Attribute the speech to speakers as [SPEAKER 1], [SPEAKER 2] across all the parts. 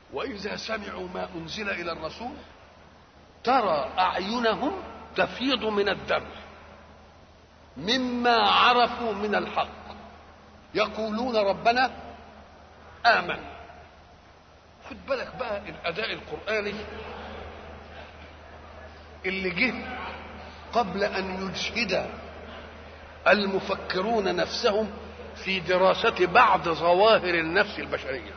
[SPEAKER 1] واذا سمعوا ما انزل الى الرسول ترى اعينهم تفيض من الدم مما عرفوا من الحق يقولون ربنا امن خد بالك بقى الاداء القراني اللي جه قبل ان يجهد المفكرون نفسهم في دراسة بعض ظواهر النفس البشرية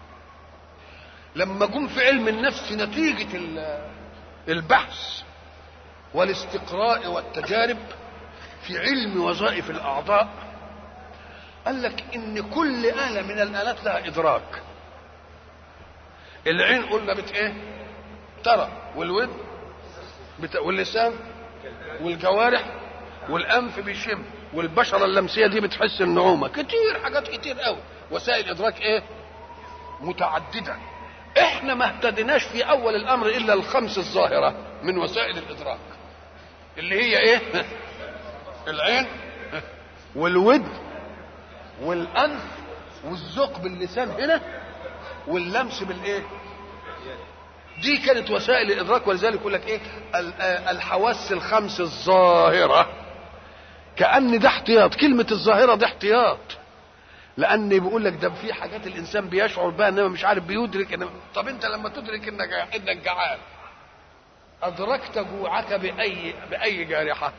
[SPEAKER 1] لما جم في علم النفس نتيجة البحث والاستقراء والتجارب في علم وظائف الأعضاء قال لك إن كل آلة من الآلات لها إدراك العين قلنا بت إيه؟ ترى والود بت... واللسان والجوارح والانف بيشم والبشره اللمسيه دي بتحس النعومه كتير حاجات كتير قوي وسائل ادراك ايه متعدده احنا ما اهتديناش في اول الامر الا الخمس الظاهره من وسائل الادراك اللي هي ايه العين والود والانف والذوق باللسان هنا واللمس بالايه دي كانت وسائل الادراك ولذلك يقول لك ايه الحواس الخمس الظاهره كان ده احتياط كلمه الظاهره ده احتياط لان بيقول لك ده في حاجات الانسان بيشعر بها انما مش عارف بيدرك إنما طب انت لما تدرك انك انك جعان ادركت جوعك باي باي جارحه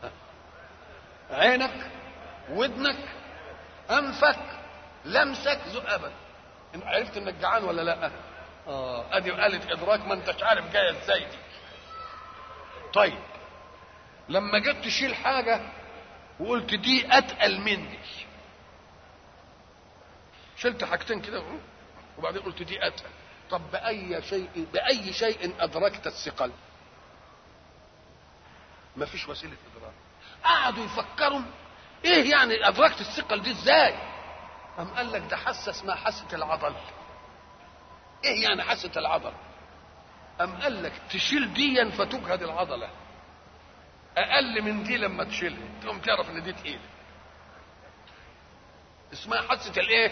[SPEAKER 1] عينك ودنك انفك لمسك ذؤابك عرفت انك جعان ولا لا اه ادي آلة ادراك ما انتش عارف جايه ازاي دي طيب لما جيت تشيل حاجه وقلت دي اتقل مني شلت حاجتين كده وبعدين قلت دي اتقل طب باي شيء باي شيء ادركت الثقل ما فيش وسيله ادراك قعدوا يفكروا ايه يعني ادركت الثقل دي ازاي قام قال لك ده حاسه اسمها حاسه العضل ايه يعني حاسه العضل ام قال لك تشيل ديا فتجهد العضله اقل من دي لما تشيلها تقوم تعرف ان دي تقيله اسمها حاسه الايه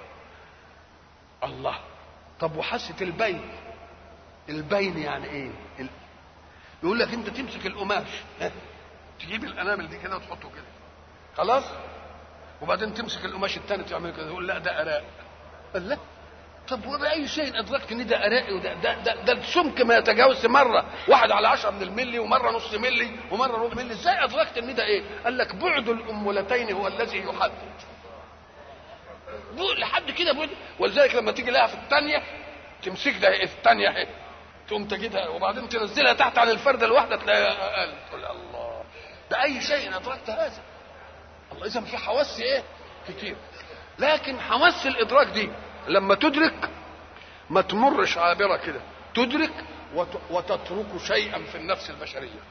[SPEAKER 1] الله طب وحاسه البين البين يعني ايه ال... يقول لك انت تمسك القماش ها؟ تجيب الانامل دي كده وتحطه كده خلاص وبعدين تمسك القماش الثاني تعمل كده تقول لا ده اراء قال لا طب وبأي شيء أدركت إن ده أرائي وده ده ده, ده السمك ما يتجاوزش مرة واحد على عشرة من الملي ومرة نص ملي ومرة ربع ملي إزاي أدركت إن ده إيه؟ قال لك بعد الأمولتين هو الذي يحدد لحد كده بعد ولذلك لما تيجي لها في الثانية تمسك ده في الثانية اهي تقوم تجدها وبعدين تنزلها تحت عن الفردة الواحدة تلاقيها أقل تقول الله بأي شيء أدركت هذا الله إذا في حواس إيه؟ كتير لكن حواس الإدراك دي لما تدرك ما تمرش عابره كده تدرك وتترك شيئا في النفس البشريه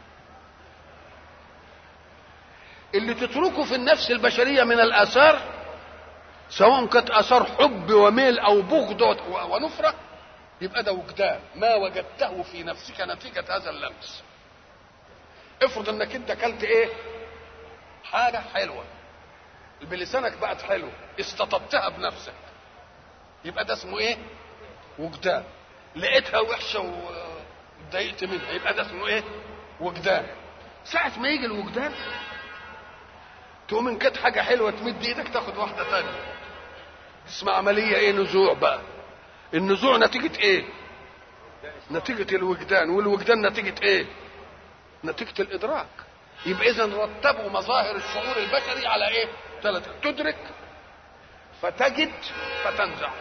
[SPEAKER 1] اللي تتركه في النفس البشريه من الاثار سواء كانت اثار حب وميل او بغض ونفره يبقى ده وجدان ما وجدته في نفسك نتيجه هذا اللمس افرض انك انت اكلت ايه حاجه حلوه بلسانك بقت حلوه استطبتها بنفسك يبقى ده اسمه ايه وجدان لقيتها وحشه واتضايقت منها يبقى ده اسمه ايه وجدان ساعة ما يجي الوجدان تقوم ان كانت حاجة حلوة تمد ايدك تاخد واحدة تانية اسمها عملية ايه نزوع بقى النزوع نتيجة ايه نتيجة الوجدان والوجدان نتيجة ايه نتيجة الادراك يبقى اذا رتبوا مظاهر الشعور البشري على ايه ثلاثة تدرك فتجد فتنزع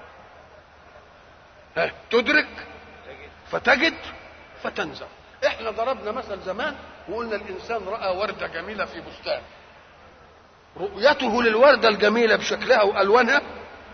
[SPEAKER 1] ها تدرك فتجد فتنزع احنا ضربنا مثل زمان وقلنا الانسان راى ورده جميله في بستان رؤيته للورده الجميله بشكلها والوانها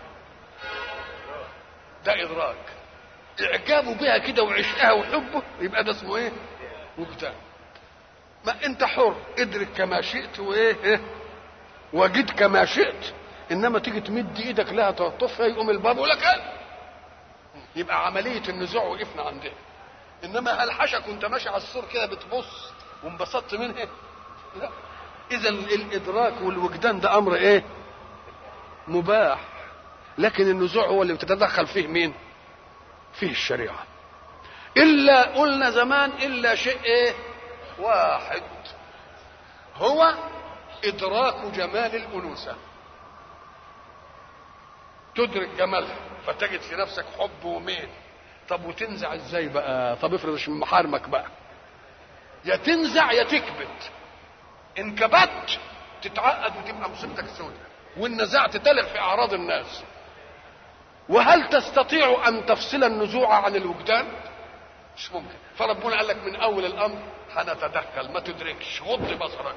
[SPEAKER 1] ده ادراك اعجابه بها كده وعشقها وحبه يبقى ده اسمه ايه وجدان ما انت حر ادرك كما شئت وايه إيه؟ وجد كما شئت انما تيجي تمد ايدك لها تلطفها يقوم الباب يقول لك يبقى عمليه النزوع وقفنا عندها انما هل حشك وانت ماشي على السور كده بتبص وانبسطت منها لا اذا الادراك والوجدان ده امر ايه مباح لكن النزوع هو اللي بتتدخل فيه مين فيه الشريعة إلا قلنا زمان إلا شيء إيه واحد هو إدراك جمال الأنوثة تدرك جمالها فتجد في نفسك حب وميل طب وتنزع ازاي بقى طب افرض مش من محارمك بقى يا تنزع يا تكبت ان كبت تتعقد وتبقى مصيبتك سوداء وان نزعت تلغ في اعراض الناس وهل تستطيع ان تفصل النزوع عن الوجدان مش ممكن فربنا قال لك من اول الامر هنتدخل ما تدركش غض بصرك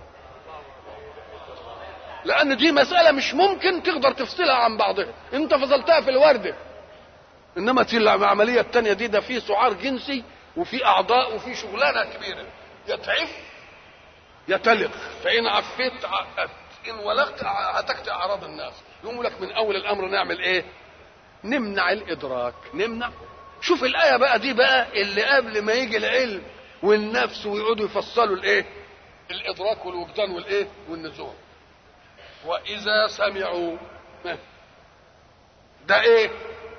[SPEAKER 1] لان دي مساله مش ممكن تقدر تفصلها عن بعضها انت فصلتها في الورده انما العمليه الثانيه دي ده فيه سعار جنسي وفي اعضاء وفي شغلانه كبيره يتعف يتلق فان عفيت عقدت ان ولغت هتكت اعراض الناس يقول لك من اول الامر نعمل ايه نمنع الادراك نمنع شوف الايه بقى دي بقى اللي قبل ما يجي العلم والنفس ويقعدوا يفصلوا الايه الادراك والوجدان والايه والنزول واذا سمعوا ده ايه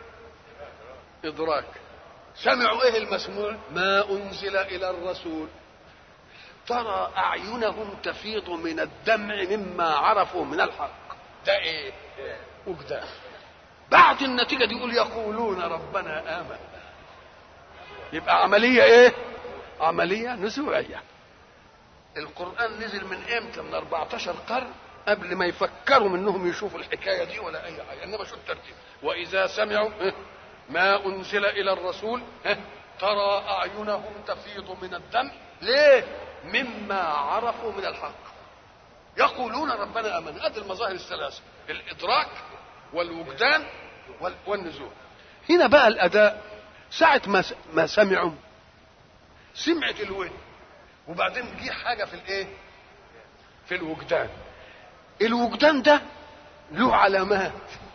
[SPEAKER 1] ادراك سمعوا ايه المسموع ما انزل الى الرسول ترى اعينهم تفيض من الدمع مما عرفوا من الحق ده ايه وجدان بعد النتيجه دي يقول يقولون ربنا امنا يبقى عمليه ايه عمليه نزوعيه القران نزل من امتى من 14 قرن قبل ما يفكروا منهم يشوفوا الحكايه دي ولا اي حاجه انما شو الترتيب واذا سمعوا ما انزل الى الرسول ترى اعينهم تفيض من الدم ليه مما عرفوا من الحق يقولون ربنا امنا هذه المظاهر الثلاثه الادراك والوجدان والنزول هنا بقى الاداء ساعه ما ما سمعوا سمعت الودن وبعدين جه حاجه في الايه في الوجدان الوجدان ده له علامات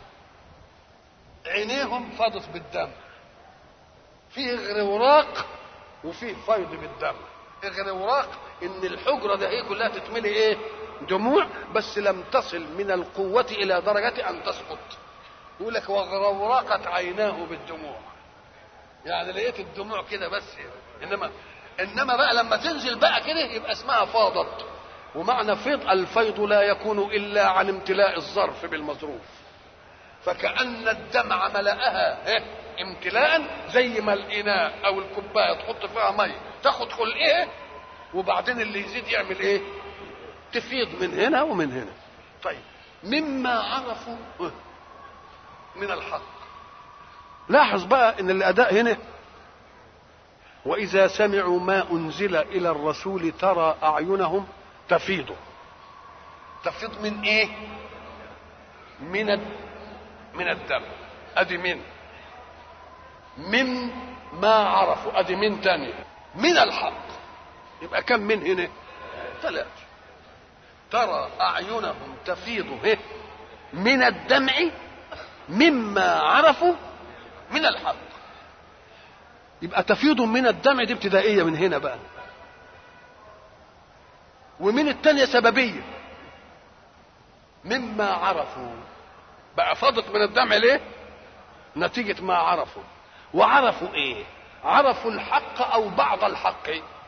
[SPEAKER 1] عينيهم فاضت بالدم فيه غروراق وفيه فيض بالدم الغروراق ان الحجره ده هي كلها تتملي ايه دموع بس لم تصل من القوة إلى درجة أن تسقط يقول لك وغرورقت عيناه بالدموع يعني لقيت الدموع كده بس إنما إنما بقى لما تنزل بقى كده يبقى اسمها فاضت ومعنى فيض الفيض لا يكون إلا عن امتلاء الظرف بالمظروف فكأن الدمع ملأها إيه؟ امتلاء زي ما الإناء أو الكوباية تحط فيها مية تاخد خلقها وبعدين اللي يزيد يعمل إيه؟ تفيض من هنا ومن هنا طيب مما عرفوا من الحق لاحظ بقى ان الاداء هنا واذا سمعوا ما انزل الى الرسول ترى اعينهم تفيض تفيض من ايه من من الدم ادي من من ما عرفوا ادي من تاني من الحق يبقى كم من هنا ثلاث ترى أعينهم تفيض من الدمع مما عرفوا من الحق يبقى تفيض من الدمع دي ابتدائية من هنا بقى ومن التانية سببية مما عرفوا بقى فاضت من الدمع ليه نتيجة ما عرفوا وعرفوا ايه عرفوا الحق او بعض الحق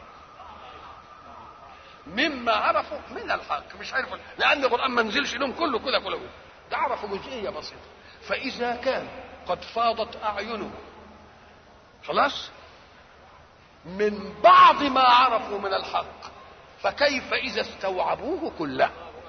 [SPEAKER 1] مما عرفوا من الحق مش عارفوا لان القران ما نزلش لهم كله كده كله ده عرفوا جزئيه بسيطه فاذا كان قد فاضت اعينهم خلاص من بعض ما عرفوا من الحق فكيف اذا استوعبوه كله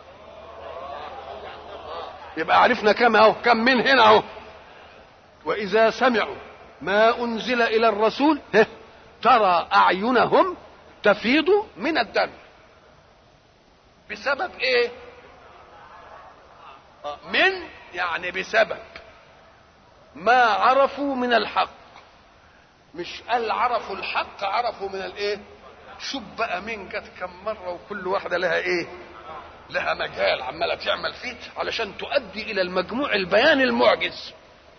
[SPEAKER 1] يبقى عرفنا كم اهو كم من هنا اهو واذا سمعوا ما انزل الى الرسول ترى اعينهم تفيض من الدم بسبب ايه من يعني بسبب ما عرفوا من الحق مش قال عرفوا الحق عرفوا من الايه شوف بقى مين جت كم مره وكل واحده لها ايه لها مجال عماله تعمل فيه علشان تؤدي الى المجموع البيان المعجز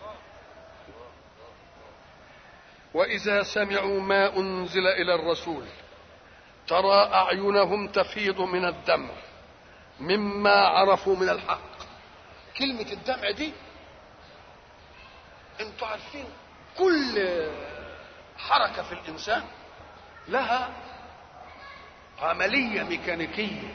[SPEAKER 1] واذا سمعوا ما انزل الى الرسول ترى اعينهم تفيض من الدمع مما عرفوا من الحق كلمة الدمع دي انتوا عارفين كل حركة في الإنسان لها عملية ميكانيكية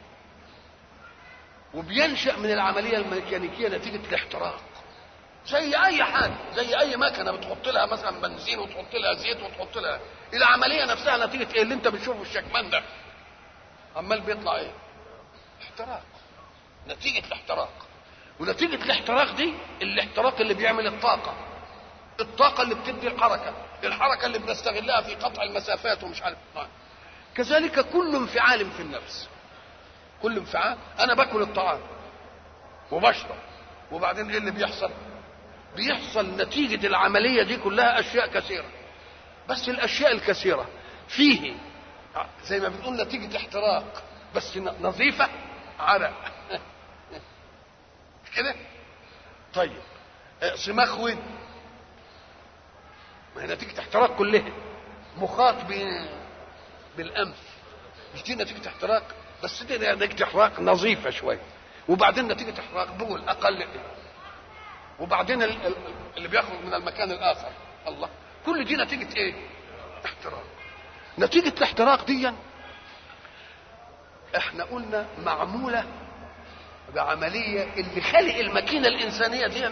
[SPEAKER 1] وبينشأ من العملية الميكانيكية نتيجة الاحتراق زي أي حاجة زي أي مكنة بتحط لها مثلا بنزين وتحط لها زيت وتحط لها العملية نفسها نتيجة إيه اللي أنت بتشوفه الشكمان ده عمال بيطلع إيه؟ احتراق نتيجة الاحتراق ونتيجة الاحتراق دي الاحتراق اللي بيعمل الطاقة الطاقة اللي بتدي الحركة الحركة اللي بنستغلها في قطع المسافات ومش عارف آه. كذلك كل انفعال في النفس كل انفعال انا باكل الطعام وبشرب وبعدين ايه اللي بيحصل بيحصل نتيجة العملية دي كلها أشياء كثيرة بس الأشياء الكثيرة فيه زي ما بنقول نتيجة احتراق بس نظيفة عرق كده طيب صماخ وين ما هي نتيجة احتراق كلها مخاط بالأنف مش دي نتيجة احتراق بس دي نتيجة احتراق نظيفة شوية وبعدين نتيجة احتراق بول أقل وبعدين اللي بيخرج من المكان الآخر الله كل دي نتيجة إيه؟ احتراق نتيجة الاحتراق دي احنا قلنا معمولة بعملية اللي خلق الماكينة الإنسانية دي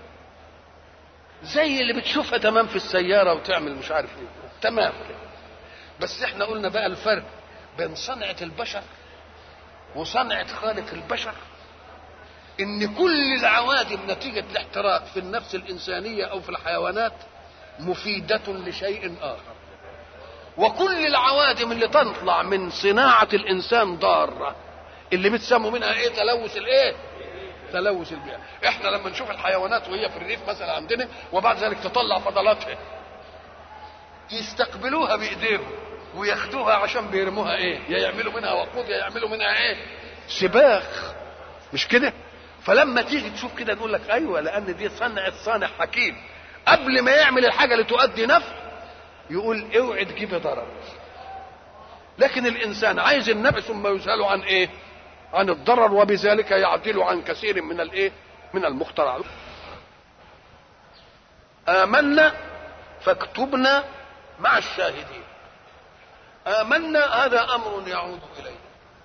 [SPEAKER 1] زي اللي بتشوفها تمام في السيارة وتعمل مش عارف ايه تمام كده بس احنا قلنا بقى الفرق بين صنعة البشر وصنعة خالق البشر ان كل العوادم نتيجة الاحتراق في النفس الإنسانية أو في الحيوانات مفيدة لشيء آخر وكل العوادم اللي تطلع من صناعة الإنسان ضارة اللي بتسموا منها ايه تلوث الايه تلوث البيئة احنا لما نشوف الحيوانات وهي في الريف مثلا عندنا وبعد ذلك تطلع فضلاتها يستقبلوها بايديهم وياخدوها عشان بيرموها ايه يا يعملوا منها وقود يا يعملوا منها ايه سباخ مش كده فلما تيجي تشوف كده نقول لك ايوه لان دي صنعة صانع حكيم قبل ما يعمل الحاجه اللي تؤدي نفع يقول اوعي تجيبي ضرر لكن الانسان عايز النفع ثم يسال عن ايه عن الضرر وبذلك يعدل عن كثير من الايه من المخترعات آمنا فاكتبنا مع الشاهدين آمنا هذا أمر يعود إليه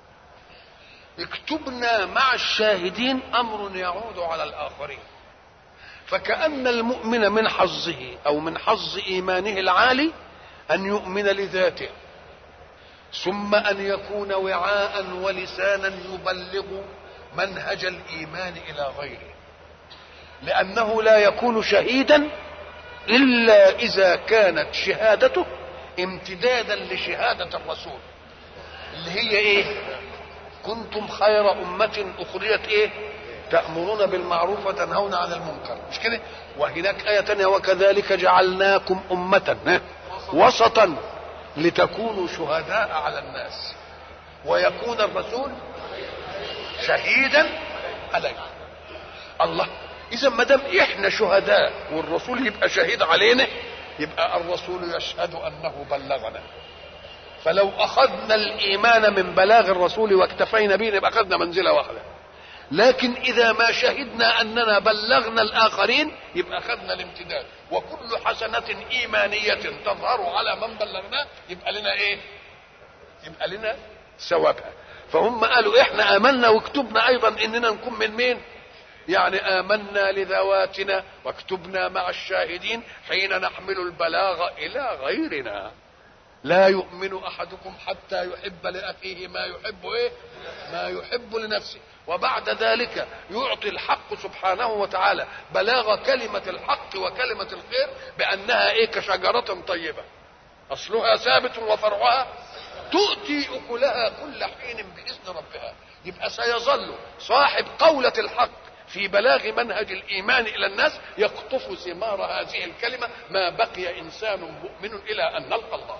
[SPEAKER 1] اكتبنا مع الشاهدين أمر يعود على الآخرين فكأن المؤمن من حظه أو من حظ إيمانه العالي أن يؤمن لذاته ثم أن يكون وعاء ولسانا يبلغ منهج الإيمان إلى غيره لأنه لا يكون شهيدا إلا إذا كانت شهادته امتدادا لشهادة الرسول اللي هي إيه كنتم خير أمة أخرجت إيه تأمرون بالمعروف وتنهون عن المنكر مش كده وهناك آية تانية وكذلك جعلناكم أمة وسطا لتكونوا شهداء على الناس ويكون الرسول شهيدا عليكم الله اذا ما دام احنا شهداء والرسول يبقى شهيد علينا يبقى الرسول يشهد انه بلغنا فلو اخذنا الايمان من بلاغ الرسول واكتفينا به يبقى اخذنا منزله واحده لكن اذا ما شهدنا اننا بلغنا الاخرين يبقى اخذنا الامتداد وكل حسنه ايمانيه تظهر على من بلغناه يبقى لنا ايه يبقى لنا ثوابها فهم قالوا احنا امنا واكتبنا ايضا اننا نكون من مين يعني امنا لذواتنا واكتبنا مع الشاهدين حين نحمل البلاغ الى غيرنا لا يؤمن احدكم حتى يحب لاخيه ما يحب ايه ما يحب لنفسه وبعد ذلك يعطي الحق سبحانه وتعالى بلاغ كلمة الحق وكلمة الخير بأنها إيه كشجرة طيبة أصلها ثابت وفرعها تؤتي أكلها كل حين بإذن ربها يبقى سيظل صاحب قولة الحق في بلاغ منهج الإيمان إلى الناس يقطف ثمار هذه الكلمة ما بقي إنسان مؤمن إلى أن نلقى الله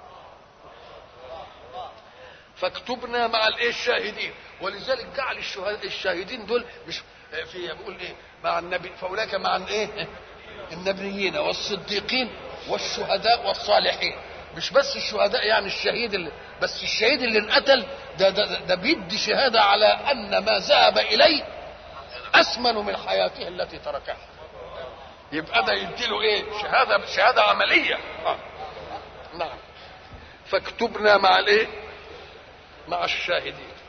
[SPEAKER 1] فاكتبنا مع الايه الشاهدين ولذلك جعل الشاهدين دول مش في بيقول ايه مع النبي فاولئك مع الايه النبيين والصديقين والشهداء والصالحين مش بس الشهداء يعني الشهيد اللي بس الشهيد اللي انقتل ده ده, ده بيدي شهاده على ان ما ذهب اليه اثمن من حياته التي تركها يبقى ده يديله ايه شهاده شهاده عمليه آه. نعم فاكتبنا مع الايه مع الشاهدين